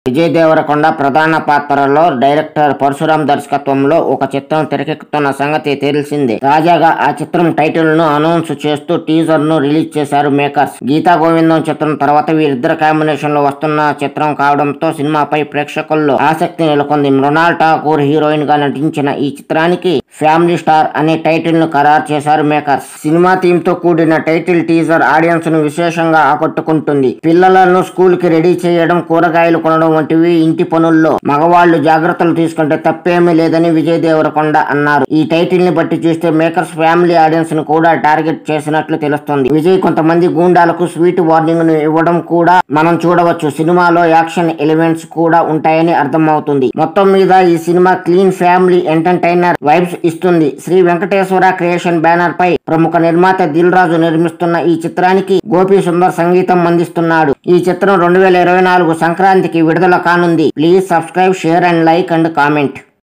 విజయ్ దేవరకొండ ప్రధాన పాత్రలో డైరెక్టర్ పరశురాం దర్శకత్వంలో ఒక చిత్రం తెరకెక్కుతున్న సంగతి తెలిసిందే తాజాగా ఆ చిత్రం టైటిల్ ను అనౌన్స్ చేస్తూ టీజర్ ను రిలీజ్ చేశారు మేకర్స్ గీతా గోవిందం చిత్రం తర్వాత వీరిద్దరు కాంబినేషన్ లో వస్తున్న చిత్రం కావడంతో సినిమాపై ప్రేక్షకుల్లో ఆసక్తి నెలకొంది మృణాల్ ఠాకూర్ హీరోయిన్ గా నటించిన ఈ చిత్రానికి ఫ్యామిలీ స్టార్ అనే టైటిల్ ను ఖరారు చేశారు మేకర్స్ సినిమా థీమ్ తో కూడిన టైటిల్ టీజర్ ఆడియన్స్ ను విశేషంగా ఆకట్టుకుంటుంది పిల్లలను స్కూల్ కి రెడీ చేయడం కూరగాయలు కొనడం వంటివి ఇంటి పనుల్లో మగవాళ్లు జాగ్రత్తలు తీసుకుంటే తప్పేమీ లేదని విజయ్ దేవరకొండ అన్నారు ఈ టైటిల్ ని బట్టి చూస్తే మేకర్స్ ఫ్యామిలీ ఆడియన్స్ ను కూడా టార్గెట్ చేసినట్లు తెలుస్తుంది విజయ్ కొంతమంది గూండాలకు స్వీట్ వార్నింగ్ ను ఇవ్వడం కూడా మనం చూడవచ్చు సినిమాలో యాక్షన్ ఎలిమెంట్స్ కూడా ఉంటాయని అర్థమవుతుంది మొత్తం మీద ఈ cinema clean family entertainer vibes ఇస్తుంది శ్రీ వెంకటేశ్వర క్రియేషన్ బ్యానర్ పై ప్రముఖ నిర్మాత దిల్ రాజు నిర్మిస్తున్న ఈ చిత్రానికి గోపి సుందర్ సంగీతం అందిస్తున్నాడు ఈ చిత్రం రెండు వేల ఇరవై నాలుగు సంక్రాంతికి విడుదల కానుంది please subscribe share and like and comment